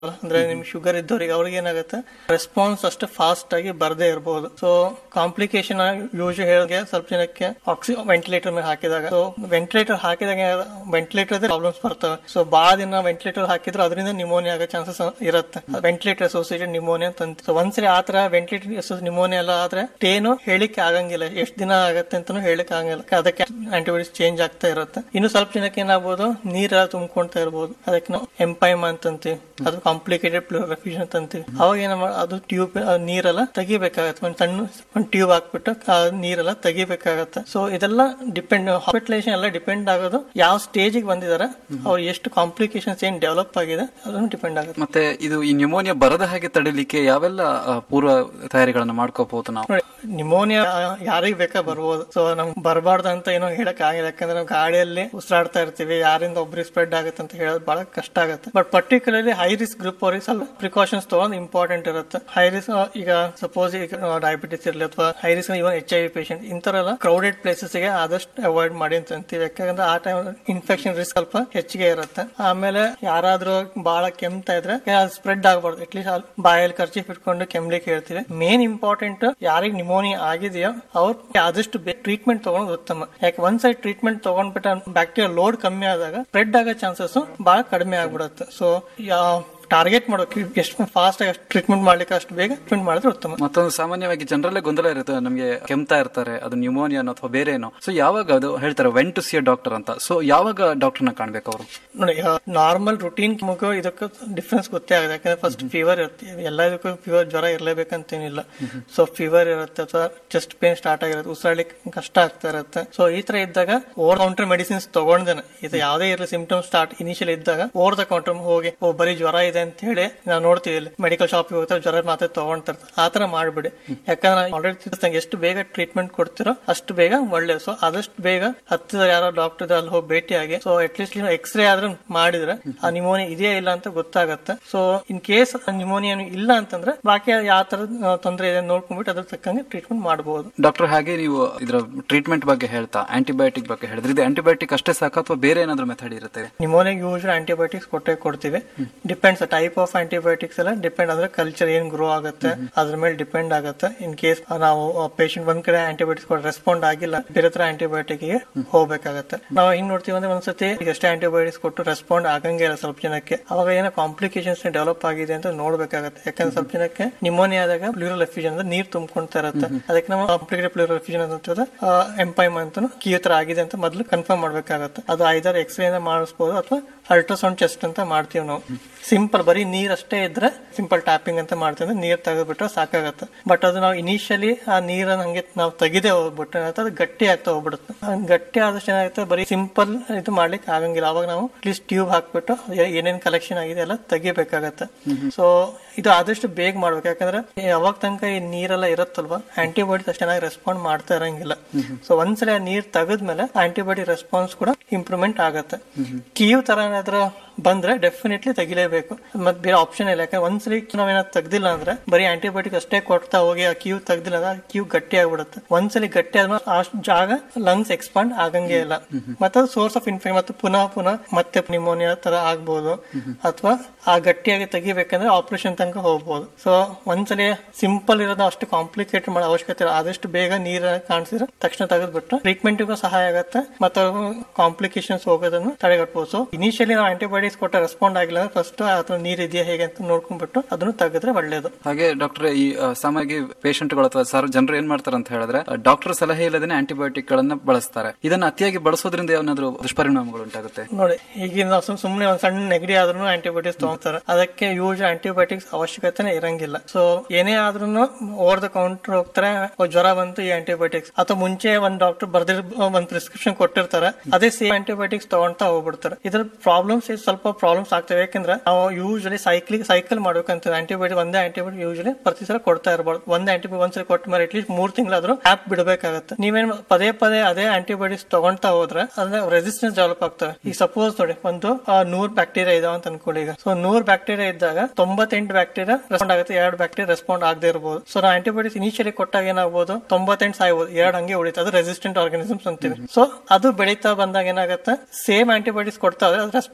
ಅಂದ್ರೆ ನಿಮ್ ಶುಗರ್ ಇದ್ದವರಿಗೆ ಅವ್ರಿಗೆ ಏನಾಗುತ್ತೆ ರೆಸ್ಪಾನ್ಸ್ ಅಷ್ಟು ಫಾಸ್ಟ್ ಆಗಿ ಬರದೇ ಇರಬಹುದು ಸೊ ಕಾಂಪ್ಲಿಕೇಶನ್ ಯೂಸ್ ಹೇಳಿಗೆ ಸ್ವಲ್ಪ ಜನಕ್ಕೆ ಆಕ್ಸಿ ವೆಂಟಿಲೇಟರ್ ಮೇಲೆ ಹಾಕಿದಾಗ ಸೊ ವೆಂಟಿಲೇಟರ್ ಹಾಕಿದಾಗ ವೆಂಟಿಲೇಟರ್ ಪ್ರಾಬ್ಲಮ್ಸ್ ಬರ್ತವೆ ಸೊ ಬಹಳ ದಿನ ವೆಂಟಿಲೇಟರ್ ಹಾಕಿದ್ರು ಅದರಿಂದ ನಿಮೋನಿಯಾ ಆಗೋ ಚಾನ್ಸಸ್ ಇರುತ್ತೆ ವೆಂಟಿಲೇಟರ್ ಅಸೋಸಿಯೇಟೆಡ್ ನಿಮೋನಿಯಾ ಅಂತ ಸೊ ಒಂದ್ಸರಿ ಆತರ ವೆಂಟಿಲೇಟರ್ ನಿಮೋನಿಯಾ ಎಲ್ಲ ಆದ್ರೆ ಏನು ಹೇಳಿಕ್ಕೆ ಆಗಂಗಿಲ್ಲ ಎಷ್ಟು ದಿನ ಆಗತ್ತೆ ಅಂತಾನು ಹೇಳಿಕ್ಕೆ ಆಗಂಗಿಲ್ಲ ಅದಕ್ಕೆ ಆಂಟಿಬಯೋಟಿಕ್ಸ್ ಚೇಂಜ್ ಆಗ್ತಾ ಇರುತ್ತೆ ಇನ್ನು ಸ್ವಲ್ಪ ಜನಕ್ಕೆ ಏನಾಗ್ಬೋದು ನೀರೆಲ್ಲ ತುಂಬ್ಕೊಂತಾ ಇರ್ಬೋದು ಅದಕ್ಕೆ ನಾವು ಎಂಪೈಮ್ ಅಂತಂತೀವಿ ಅದು ಕಾಂಪ್ಲಿಕೇಟೆಡ್ ಪ್ಲೂರಫಿಷನ್ ಅಂತ ಅಂತೀವಿ ಅವಾಗ ಏನ ಅದು ಟ್ಯೂಬ್ ನೀರೆಲ್ಲ ತೆಗಿಬೇಕಾಗತ್ತೆ ಒಂದ್ ಸಣ್ಣ ಒಂದ್ ಟ್ಯೂಬ್ ಹಾಕ್ಬಿಟ್ಟು ಆ ನೀರೆಲ್ಲ ತೆಗಿಬೇಕಾಗತ್ತೆ ಸೊ ಇದೆಲ್ಲ ಡಿಪೆಂಡ್ ಹಾಸ್ಪಿಟಲೈಸೇಷನ್ ಎಲ್ಲ ಡಿಪೆಂಡ್ ಆಗೋದು ಯಾವ ಸ್ಟೇಜ್ ಬಂದಿದ್ದಾರೆ ಅವ್ರು ಎಷ್ಟು ಕಾಂಪ್ಲಿಕೇಶನ್ಸ್ ಏನ್ ಡೆವಲಪ್ ಆಗಿದೆ ಅದನ್ನು ಡಿಪೆಂಡ್ ಆಗುತ್ತೆ ಮತ್ತೆ ಇದು ಈ ನ್ಯೂಮೋನಿಯಾ ಬರದ ಹಾಗೆ ತಡಿಲಿಕ್ಕೆ ಯಾವೆಲ್ಲ ಆ, ಪೂರ್ವ ತಯಾರಿಗಳನ್ನ ಮಾಡ್ಕೋಬಹುದು ನಾವು ನೋಡಿ ನಿಮೋನಿಯಾ ಯಾರಿಗ್ ಬೇಕಾ ಬರ್ಬೋದು ಸೊ ನಮ್ಗೆ ಬರಬಾರ್ದು ಅಂತ ಏನೋ ಹೇಳಕ್ ಆಗಿಲ್ಲ ಯಾಕಂದ್ರೆ ನಾವು ಗಾಡಿಯಲ್ಲಿ ಉಸಿರಾಡ್ತಾ ಇರ್ತೀವಿ ಯಾರಿಂದ ಒಬ್ರಿಗೆ ಸ್ಪ್ರೆಡ್ ಆಗುತ್ತೆ ಅಂತ ಹೇಳೋದು ಬಹಳ ಕಷ್ಟ ಆಗುತ್ತೆ but particularly high risk group ಅವ್ರಿಗೆ ಸ್ವಲ್ಪ ಪ್ರಿಕಾಷನ್ಸ್ ತಗೊಂಡು ಇಂಪಾರ್ಟೆಂಟ್ ಇರುತ್ತೆ ಹೈ ರಿಸ್ಕ್ ಈಗ ಸಪೋಸ್ ಈಗ ಡಯಾಬಿಟಿಸ್ ಇರಲಿ ಅಥವಾ high risk even H I V patient ಇಂಥರೆಲ್ಲ ಕ್ರೌಡೆಡ್ ಪ್ಲೇಸಸ್ ಗೆ ಆದಷ್ಟು ಅವಾಯ್ಡ್ ಮಾಡಿ ಅಂತ ಅಂತೀವಿ ಯಾಕಂದ್ರೆ ಆ ಟೈಮ್ ಇನ್ಫೆಕ್ಷನ್ ರಿಸ್ಕ್ ಸ್ವಲ್ಪ ಹೆಚ್ಚಿಗೆ ಇರುತ್ತೆ ಆಮೇಲೆ ಯಾರಾದ್ರೂ ಬಹಳ ಕೆಮ್ತಾ ಇದ್ರೆ ಸ್ಪ್ರೆಡ್ ಆಗಬಾರ್ದು ಅಟ್ಲೀಸ್ಟ್ ಬಾಯಲ್ಲಿ ಖರ್ಚಿ ಇಟ್ಕೊಂಡು ಕೆಮ್ಲಿಕ್ಕೆ ಹೇಳ್ತೀವಿ ಮೇನ್ ಇಂಪಾರ್ಟೆಂಟ್ ಯಾರಿಗೆ ನಿಮೋನಿಯಾ ಆಗಿದೆಯೋ ಅವ್ರು ಆದಷ್ಟು ಟ್ರೀಟ್ಮೆಂಟ್ ತಗೊಳೋದು ಉತ್ತಮ ಯಾಕೆ ಒಂದ್ ಸೈಡ್ ಟ್ರೀಟ್ಮೆಂಟ್ ತಗೊಂಡ್ಬಿಟ್ಟ ಬ್ಯಾಕ್ಟೀರಿಯಾ ಲೋಡ್ ಕಮ್ಮಿ ಆದಾಗ ಸ್ಪ್ರೆಡ್ ಆಗೋ ಚಾನ್ಸಸ್ ಬಹಳ ಕಡಿಮೆ ಆಗ್ಬಿಡುತ್ತೆ ಸೊ ಟಾರ್ಗೆಟ್ ಮಾಡೋಕೆ ಎಷ್ಟು ಫಾಸ್ಟ್ ಆಗಿ ಟ್ರೀಟ್ಮೆಂಟ್ ಮಾಡ್ಲಿಕ್ಕೆ ಅಷ್ಟು ಬೇಗ ಟ್ರೀಟ್ಮೆಂಟ್ ಮಾಡಿದ್ರೆ ಉತ್ತಮ ಮತ್ತೊಂದು ಸಾಮಾನ್ಯವಾಗಿ ಜನರಲ್ಲೇ ಗೊಂದಲ ಇರುತ್ತೆ ನಮಗೆ ಕೆಮ್ತಾ ಇರ್ತಾರೆ ಅದು ನ್ಯೂಮೋನಿಯಾ ಅಥವಾ ಬೇರೆ ಏನೋ ಸೊ ಯಾವಾಗ ಅದು ಹೇಳ್ತಾರೆ ವೆನ್ ಟು ಸಿ ಡಾಕ್ಟರ್ ಅಂತ ಸೊ ಯಾವಾಗ ಡಾಕ್ಟರ್ನ ಕಾಣ್ಬೇಕು ಅವರು ನೋಡಿ ನಾರ್ಮಲ್ ರುಟೀನ್ ಮಗು ಇದಕ್ಕೆ ಡಿಫ್ರೆನ್ಸ್ ಗೊತ್ತೇ ಆಗುತ್ತೆ ಯಾಕಂದ್ರೆ ಫಸ್ಟ್ ಫೀವರ್ ಇರುತ್ತೆ ಎಲ್ಲದಕ್ಕೂ ಫೀವರ್ ಜ್ವರ ಇರಲೇಬೇಕಂತೇನಿಲ್ಲ ಸೊ ಫೀವರ್ ಇರುತ್ತೆ ಅಥವಾ ಚೆಸ್ಟ್ ಪೇನ್ ಸ್ಟಾರ್ಟ್ ಆಗಿರುತ್ತೆ ಉಸಿರಾಡ್ಲಿಕ್ಕೆ ಕಷ್ಟ ಆಗ್ತಾ ಇರುತ್ತೆ ಸೊ ಈ ತರ ಇದ್ದಾಗ ಓವರ್ ಕೌಂಟರ್ ಮೆಡಿಸಿನ್ಸ್ ತಗೊಂಡೇನೆ ಇದು ಯಾವುದೇ ಇರಲಿ ಸಿಂಪ್ಟಮ್ ಸ್ಟಾರ್ಟ್ ಇನಿಷಿಯಲ್ ಇದ್ದಾಗ ಓವರ್ ದ ಕೌಂಟರ್ ಹೋಗಿ ಓ ಬರೀ ಜ್ವರ ಇದೆ ಅಂತ ಹೇಳಿ ನಾವು ನೋಡ್ತೀವಿ ಇಲ್ಲಿ ಮೆಡಿಕಲ್ ಶಾಪಿಗೆ ಹೋಗ್ತಾರೆ ಜ್ವರ ಮಾತ್ರ ತಗೊಂತಾರೆ ಆತರ ಮಾಡ್ಬಿಡಿ ಯಾಕಂದ್ರೆ ಆಲ್ರೆಡಿ ಎಷ್ಟು ಬೇಗ ಟ್ರೀಟ್ಮೆಂಟ್ ಕೊಡ್ತಿರೋ ಅಷ್ಟು ಬೇಗ ಒಳ್ಳೇದು ಸೊ ಆದಷ್ಟು ಬೇಗ ಹತ್ತಿರ ಯಾರೋ ಡಾಕ್ಟರ್ ಅಲ್ಲಿ ಹೋಗಿ ಭೇಟಿಯಾಗಿ ಸೊ ಅಟ್ಲೀಸ್ಟ್ ಎಕ್ಸ್ರೇ ಆದ್ರೂ ಮಾಡಿದ್ರೆ ಆ ನಿಮೋನಿಯಾ ಇದೆಯಾ ಇಲ್ಲ ಅಂತ ಗೊತ್ತಾಗತ್ತೆ ಸೊ ಇನ್ ಕೇಸ್ ನಿಮೋನಿಯಾ ಇಲ್ಲ ಅಂತಂದ್ರೆ ಬಾಕಿ ಯಾವ ತರ ತೊಂದರೆ ಇದೆ ನೋಡ್ಕೊಂಡ್ಬಿಟ್ಟು ಅದ್ರ ತಕ್ಕಂಗೆ ಟ್ರೀಟ್ಮೆಂಟ್ ಮಾಡಬಹುದು ಡಾಕ್ಟರ್ ಹಾಗೆ ನೀವು ಇದರ ಟ್ರೀಟ್ಮೆಂಟ್ ಬಗ್ಗೆ ಹೇಳ್ತಾ ಆಂಟಿಬಯೋಟಿಕ್ ಬಗ್ಗೆ ಹೇಳಿದ್ರೆ ಇದು ಆಂಟಿಬಯೋಟಿಕ್ ಅಷ್ಟೇ ಸಾಕು ಅಥವಾ ಬೇರೆ ಏನಾದ್ರೂ ಮೆಥಡ್ ಇರುತ್ತೆ ನಿಮೋನಿಯಾಗ ಯೂಸ್ ಆಂಟಿಬಯೋಟಿಕ್ಸ್ ಕೊಟ್ಟೆ ಕೊಡ್ತೀವಿ ಡಿಪೆಂಡ್ಸ್ ಟೈಪ್ ಆಫ್ ಆಂಟಿಬಯೋಟಿಕ್ಸ್ ಎಲ್ಲ ಡಿಪೆಂಡ್ ಅಂದ್ರೆ ಕಲ್ಚರ್ ಏನ್ ಗ್ರೋ ಆಗುತ್ತೆ ಅದ್ರ ಮೇಲೆ ಡಿಪೆಂಡ್ ಆಗುತ್ತೆ ಇನ್ ಕೇಸ್ ನಾವು ಪೇಷಂಟ್ ಒಂದ್ ಕಡೆ ಆಂಟಿಬಯೋಟಿಕ್ಸ್ ಕೊಟ್ಟು ರೆಸ್ಪಾಂಡ್ ಆಗಿಲ್ಲ ಬೇರೆ ತರ ಆಂಟಿಬಯೋಟಿಕ್ ಗೆ ಹೋಗ್ಬೇಕಾಗತ್ತೆ ನಾವು ಹಿಂಗ್ ನೋಡ್ತೀವಿ ಅಂದ್ರೆ ಒಂದ್ಸತಿ ಎಷ್ಟೇ ಆಂಟಿಬಯೋಟಿಕ್ಸ್ ಕೊಟ್ಟು ರೆಸ್ಪಾಂಡ್ ಆಗಂಗೆ ಇಲ್ಲ ಸ್ವಲ್ಪ ಜನಕ್ಕೆ ಅವಾಗ ಏನೋ ಕಾಂಪ್ಲಿಕೇಶನ್ಸ್ ಡೆವಲಪ್ ಆಗಿದೆ ಅಂತ ನೋಡ್ಬೇಕಾಗತ್ತೆ ಯಾಕಂದ್ರೆ ಸ್ವಲ್ಪ ಜನಕ್ಕೆ ನಿಮೋನಿಯಾ ಆದಾಗ ಪ್ಲೂರಲ್ ಎಫ್ಯೂಷನ್ ಅಂದ್ರೆ ನೀರ್ ತುಂಬಿಕೊಂತಾ ಇರುತ್ತೆ ಅದಕ್ಕೆ ನಾವು ಕಾಂಪ್ಲಿಕೇಟೆಡ್ ಪ್ಲೂರಲ್ ಎಫ್ಯೂಷನ್ ಅಂತ ಎಂಪೈಮ್ ಅಂತ ಕೀ ಹತ್ರ ಆಗಿದೆ ಅಂತ ಮೊದಲು ಕನ್ಫರ್ಮ್ ಮಾಡ್ಬೇಕಾಗತ್ತೆ ಅದು ಐದಾರು ಎಕ್ಸ್ರೇ ಮಾಡಿಸ್ಬೋದು ಅಥವಾ ಅಲ್ಟ್ರಾಸೌಂಡ್ ಚೆಸ್ಟ್ ಅಂತ ಮಾಡ್ತೀವಿ ನಾವು ಸಿಂಪಲ್ ಬರೀ ನೀರ್ ಅಷ್ಟೇ ಇದ್ರೆ ಸಿಂಪಲ್ ಟ್ಯಾಪಿಂಗ್ ಅಂತ ಮಾಡ್ತೀವಿ ಅಂದ್ರೆ ನೀರ್ ತೆಗೆದ್ಬಿಟ್ರೆ ಸಾಕಾಗತ್ತೆ ಬಟ್ ಅದು ನಾವು ಇನಿಷಿಯಲಿ ಆ ನೀರನ್ನ ಹಂಗೆ ನಾವು ತೆಗೆದೇ ಹೋಗ್ಬಿಟ್ರೆ ಏನಾಗುತ್ತೆ ಅದು ಗಟ್ಟಿ ಆಗ್ತಾ ಹೋಗ್ಬಿಡುತ್ತೆ ಆ ಗಟ್ಟಿ ಆದಷ್ಟು ಏನಾಗುತ್ತೆ ಬರೀ ಸಿಂಪಲ್ ಇದು ಮಾಡ್ಲಿಕ್ಕೆ ಆಗಂಗಿಲ್ಲ ಅವಾಗ ನಾವು ಅಟ್ಲೀಸ್ಟ್ ಟ್ಯೂಬ್ ಹಾಕ್ಬಿಟ್ಟು ಏ- ಏನೇನ್ ಕಲೆಕ್ಷನ್ ಆಗಿದೆ ಎಲ್ಲ ತೆಗಿಬೇಕಾಗತ್ತೆ ಸೊ ಇದು ಆದಷ್ಟು ಬೇಗ ಮಾಡ್ಬೇಕು ಯಾಕಂದ್ರೆ ಯಾವಾಗ ತನಕ ಈ ನೀರೆಲ್ಲ ಇರುತ್ತಲ್ವಾ ಆಂಟಿಬಯೋಟಿಕ್ ಅಷ್ಟು ಚೆನ್ನಾಗಿ ರೆಸ್ಪಾಂಡ್ ಮಾಡ್ತಾ ಇರಂಗಿಲ್ಲ ಸೊ ಒಂದ್ಸಲ ಆ ನೀರ್ ತೆಗೆದ್ಮೇಲೆ ಆಂಟಿಬಯೋಟಿಕ್ ರೆಸ್ಪಾನ್ಸ್ ಕೂಡ ಇಂಪ್ರೂವ್ಮೆಂಟ್ ಆಗತ್ತೆ ಕೀವ್ ತರ ಏನಾದ್ರು ಬಂದ್ರೆ ಡೆಫಿನೆಟ್ಲಿ ತೆಗಿಲೇಬೇಕು ಮತ್ ಬೇರೆ ಆಪ್ಷನ್ ಇಲ್ಲ ಯಾಕಂದ್ರೆ ಒಂದ್ಸಲಿ ನಾವೇನಾದ್ರು ತೆಗ್ದಿಲ್ಲ ಅಂದ್ರೆ ಬರೀ ಆಂಟಿಬಯೋಟಿಕ್ ಅಷ್ಟೇ ಕೊಡ್ತಾ ಹೋಗಿ ಆ ಕ್ಯೂ ತೆಗ್ದಿಲ್ಲ ಅಂದ್ರೆ ಕ್ಯೂ ಗಟ್ಟಿ ಆಗ್ಬಿಡುತ್ತೆ ಒಂದ್ಸಲಿ ಗಟ್ಟಿ ಆದ್ಮೇಲೆ ಆ ಜಾಗ ಲಂಗ್ಸ್ ಎಕ್ಸ್ಪಾಂಡ್ ಆಗಂಗೆ ಇಲ್ಲ ಮತ್ತೆ ಅದು ಸೋರ್ಸ್ ಆಫ್ ಇನ್ಫೆಕ್ಷನ್ ಮತ್ತೆ ಪುನಃ ಪುನಃ ಮತ್ತೆ ನಿಮೋನಿಯಾ ತರ ಆಗ್ಬೋದು ಅಥವಾ ಆ ಗಟ್ಟಿಯಾಗಿ ತೆಗಿಬೇಕಂದ್ರೆ ಆಪರೇಷನ್ ತನಕ ಹೋಗ್ಬೋದು ಸೊ ಒಂದ್ಸಲಿ ಸಿಂಪಲ್ ಇರೋದು ಅಷ್ಟು ಕಾಂಪ್ಲಿಕೇಟೆಡ್ ಮಾಡೋ ಅವಶ್ಯಕತೆ ಇಲ್ಲ ಆದಷ್ಟು ಬೇಗ ನೀರ ಕಾಣಿಸಿದ್ರೆ ತಕ್ಷಣ ತೆಗೆದ್ಬಿಟ್ಟು ಟ್ರೀಟ್ಮೆಂಟ್ಗೂ ಸಹಾಯ ಆಗುತ್ತೆ ಮತ್ತೆ ಕಾಂಪ್ಲಿಕೇಶನ್ಸ್ ಹೋಗೋದನ್ನು ತಡೆಗಟ್ಬೋದು ಸೊ ಇನಿಷಿಯಲಿ ನಾವು ಆಂಟಿಬಯೋಟಿಕ್ಸ್ ಕೊಟ್ಟ ರೆಸ್ಪಾಂಡ್ ಆಗಿಲ್ಲ ಅಂದ್ರೆ ಫಸ್ಟ್ ಅಥವಾ ನೀರ್ ಇದೆಯಾ ಹೇಗೆ ಅಂತ ನೋಡ್ಕೊಂಡ್ಬಿಟ್ಟು ಅದನ್ನು ತೆಗೆದ್ರೆ ಒಳ್ಳೇದು ಹಾಗೆ ಡಾಕ್ಟರ್ ಈ ಆ, ಸಾಮಾನ್ಯವಾಗಿ ಪೇಷಂಟ್ಗಳು ಅಥವಾ ಸರ್ ಜನರು ಏನ್ ಮಾಡ್ತಾರೆ ಅಂತ ಹೇಳಿದ್ರೆ ಡಾಕ್ಟರ್ ಸಲಹೆ ಇಲ್ಲದೇನೆ ಆಂಟಿಬಯೋಟಿಕ್ ಗಳನ್ನ ಬಳಸ್ತಾರೆ ಇದನ್ನ ಅತಿಯಾಗಿ ಬಳಸೋದ್ರಿಂದ ಏನಾದ್ರು ದುಷ್ಪರಿಣಾಮಗಳು ಉಂಟಾಗುತ್ತೆ ನೋಡಿ ಈಗಿನ ನಾವು ಸುಮ್- ಸುಮ್ನೆ ಒಂದ್ ಸಣ್ಣ ನೆಗಡಿ ಆದ್ರೂ ಆಂಟಿಬಯೋಟಿಕ್ಸ್ ತಗೊಂತಾರೆ ಅದಕ್ಕೆ ಯೂಸ್ ಆಂಟಿಬಯೋಟಿಕ್ಸ್ ಅವಶ್ಯಕತೆನೇ ಇರಂಗಿಲ್ಲ ಸೊ ಏನೇ ಆದ್ರೂ ಓವರ್ ದ ಕೌಂಟರ್ ಹೋಗ್ತಾರೆ ಓ, ಜ್ವರ ಬಂತು ಈ ಆಂಟಿಬಯೋಟಿಕ್ಸ್ ಅಥವಾ ಮುಂಚೆ ಒಂದ್ ಡಾಕ್ಟರ್ ಬರ್ದಿರ್ ಒಂದ್ ಪ್ರಿಸ್ಕ್ರಿಪ್ಷನ್ ಕೊಟ್ಟಿರ್ತಾರೆ ಅದೇ ಸೇಮ್ ಆಂಟಿಬಯೋಟಿಕ್ಸ್ ತಗೊಂತಾ ಹೋಗ್ಬಿಡ್ತಾರೆ ಇದ್ರ ಪ್ರಾಬ್ಲಮ್ಸ್ ಸ್ವಲ್ಪ ಪ್ರಾಬ್ಲಮ್ಸ್ ಆಗ್ತವೆ ಯಾಕಂದ್ರೆ ನಾವು ಯೂಶಲಿ ಸೈಕ್ಲಿಂಗ್ ಸೈಕಲ್ ಮಾಡ್ಬೇಕಂತ ಆಂಟಿಬಯೋಟಿಕ್ ಒಂದೇ ಆಂಟಿಬಯೋಟಿಕ್ ಯೂಶಲಿ ಪ್ರತಿ ಸಲ ಕೊಡ್ತಾ ಇರಬಾರ್ದು ಒಂದೇ ಆಂಟಿಬಯೋಟಿಕ್ ಒಂದ್ಸಲ ಕೊಟ್ಟ ಮೇಲೆ ಅಟ್ಲೀಸ್ಟ್ ಮೂರ್ ತಿಂಗಳಾದ್ರೂ ಆಪ್ ಬಿಡಬೇಕಾಗತ್ತೆ ನೀವೇನ್ ಪದೇ ಪದೇ ಅದೇ ಆಂಟಿಬಯೋಟಿಕ್ಸ್ ತಗೊಂತಾ ಹೋದ್ರೆ ಅದ್ರ ರೆಸಿಸ್ಟೆನ್ಸ್ ಡೆವಲಪ್ ಆಗ್ತವೆ ಈಗ ಸಪೋಸ್ ನೋಡಿ ಒಂದು ಆ, ನೂರ್ ಬ್ಯಾಕ್ಟೀರಿಯಾ ಇದಾವ ಅಂತ ಅನ್ಕೊಳ್ಳಿ ಈಗ ಸೊ ನೂರ್ ಬ್ಯಾಕ್ಟೀರಿಯಾ ಇದ್ದಾಗ ತೊಂಬತ್ತೆಂಟು ಬ್ಯಾಕ್ಟೀರಿಯಾ ರೆಸ್ಪಾಂಡ್ ಆಗುತ್ತೆ ಎರಡು ಬ್ಯಾಕ್ಟೀರಿಯಾ ರೆಸ್ಪಾಂಡ್ ಆಗದೆ ಇರಬಹುದು ಸೊ ನಾವು ಆಂಟಿಬಯೋಟಿಕ್ಸ್ ಇನಿಷಿಯಲಿ ಕೊಟ್ಟಾಗ ಏನಾಗಬಹುದು ತೊಂಬತ್ತೆಂಟು ಸಾಯ್ಬೋದು ಎರಡು ಹಂಗೆ ಉಳಿತು ಅದು ರೆಸಿಸ್ಟೆಂಟ್ ಆರ್ಗಾನಿಸಮ್ಸ್ ಅಂತೀವಿ ಸೊ ಅದು ಬೆಳೀತಾ ಬಂದಾಗ ಏನಾಗುತ್ತೆ ಸೇಮ್ ಆಂಟಿಬಯೋಟಿಕ್ಸ್ ಕೊಡ್ತಾ ಹೋದ್ರೆ ಅದು ರೆಸ್ಪಾಂಡ್ ಆಗಿಲ್ಲ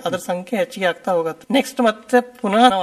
ಅದ್ರ ಸಂಖ್ಯೆ ಹೆಚ್ಚಿಗೆ ಆಗ್ತಾ ಹೋಗುತ್ತೆ ನೆಕ್ಸ್ಟ್ ಮತ್ತೆ ಪುನಃ ನಾವು